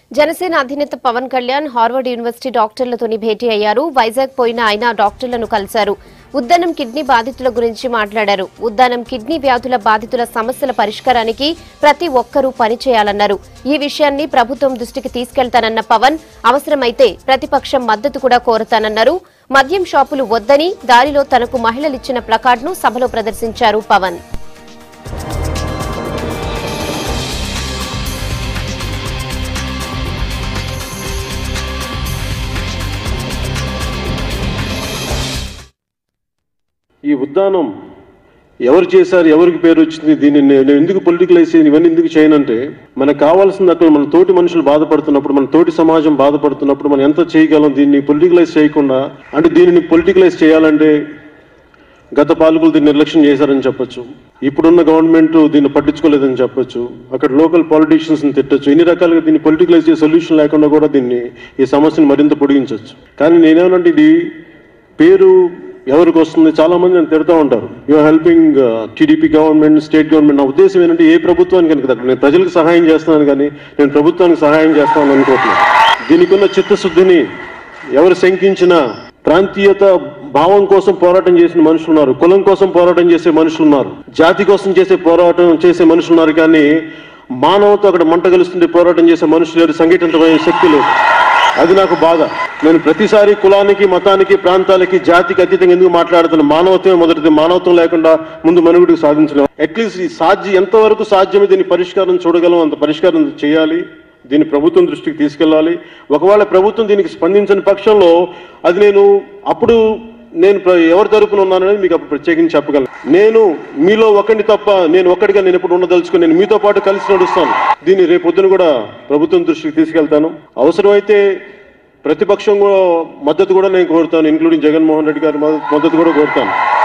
జనసేన అధినేత Pawan Kalyan Harvard university డాక్టర్లతోని భేటీ అయ్యారు వైజాగ్ పోయిన ఆయన డాక్టర్లను కలిశారు ఉద్దానం కిడ్నీ బాధితుల గురించి మాట్లాడారు ఉద్దానం కిడ్నీ వ్యాధుల బాధితుల సమస్యల పరిష్కారానికి ప్రతి ఒక్కరూ పనిచేయాలన్నారు ఈ విషయాన్ని ప్రభుత్వం దృష్టికి తీసుకెళ్తానన్న పవన్ అవసరమైతే ప్రతిపక్షం మద్దతు కూడా కోరతానన్నారు మద్యం షాపులు వద్దని దారిలో తనకు మహిళలిచ్చిన ప్లకార్డును సభలో ప్రదర్శించారు పవన్ ఈ ఉద్దానం ఎవరు చేశారు ఎవరికి పేరు వచ్చింది దీన్ని నేను ఎందుకు పొలిటికలైజ్ చేయను ఇవన్నీ ఎందుకు చేయనంటే మనకు కావాల్సింది అక్కడ మన తోటి మనుషులు బాధపడుతున్నప్పుడు మన తోటి సమాజం బాధపడుతున్నప్పుడు మనం ఎంత చేయగలం దీన్ని పొలిటికలైజ్ చేయకుండా అంటే దీనిని పొలిటికలైజ్ చేయాలంటే గత పాలకులు దీన్ని నిర్లక్ష్యం చేశారని చెప్పొచ్చు ఇప్పుడున్న గవర్నమెంట్ దీన్ని పట్టించుకోలేదని చెప్పొచ్చు అక్కడ లోకల్ పాలిటీషియన్స్ తిట్టొచ్చు ఎన్ని రకాలుగా దీన్ని పొలిటికలైజ్ చేసే సొల్యూషన్ లేకుండా కూడా దీన్ని ఈ సమస్యను మరింత పొడిగించవచ్చు కానీ నేనేమనంటే ఇది పేరు ఎవరికి వస్తుంది చాలా మంది నన్ను తిడతా ఉంటారు you are helping TDP government state government నా ఉద్దేశం ఏంటంటే ఏ ప్రభుత్వానికి కనుక దక్కదు. నేను ప్రజలకు సహాయం చేస్తున్నాను కానీ నేను ప్రభుత్వానికి సహాయం చేస్తాను అనుకోవట్లేదు దీనికి ఉన్న చిత్తశుద్ధిని ఎవరు శంకించినా ప్రాంతీయత భావం కోసం పోరాటం చేసిన మనుషులు ఉన్నారు కులం కోసం పోరాటం చేసే మనుషులు ఉన్నారు జాతి కోసం చేసే పోరాటం చేసే మనుషులు ఉన్నారు కానీ మానవతో అక్కడ మంట కలుస్తుంటే పోరాటం చేసే మనుషులు లేరు సంఘటితమైన శక్తి లేదు అది నాకు బాధ నేను ప్రతిసారి కులానికి మతానికి ప్రాంతాలకి జాతికి అతీతంగా ఎందుకు మాట్లాడుతున్నాను మానవత్వమే మొదటిది మానవత్వం లేకుండా ముందు మనుగుడికి సాధించలేము అట్లీస్ట్ ఈ సాధ్య ఎంతవరకు సాధ్యమే దీని పరిష్కారం చూడగలం అంత పరిష్కారం చేయాలి దీన్ని ప్రభుత్వం దృష్టికి తీసుకెళ్ళాలి ఒకవేళ ప్రభుత్వం దీనికి స్పందించని పక్షంలో అది నేను అప్పుడు నేను ప్ర- ఎవరి తరపున ఉన్నాననేది మీకు అప్పుడు ప్రత్యేకించి చెప్పగలను నేను మీలో ఒకరిని తప్ప నేను ఒక్కడిగా నేను ఎప్పుడు ఉండదలుచుకుని నేను మీతో పాటు కలిసి నడుస్తాను దీన్ని రేపు పొద్దున కూడా ప్రభుత్వం దృష్టికి తీసుకెళ్తాను అవసరమైతే ప్రతిపక్షం కూడా మద్దతు కూడా నేను కోరుతాను ఇంక్లూడింగ్ జగన్మోహన్ రెడ్డి గారి మద్దతు మద్దతు కూడా కోరుతాను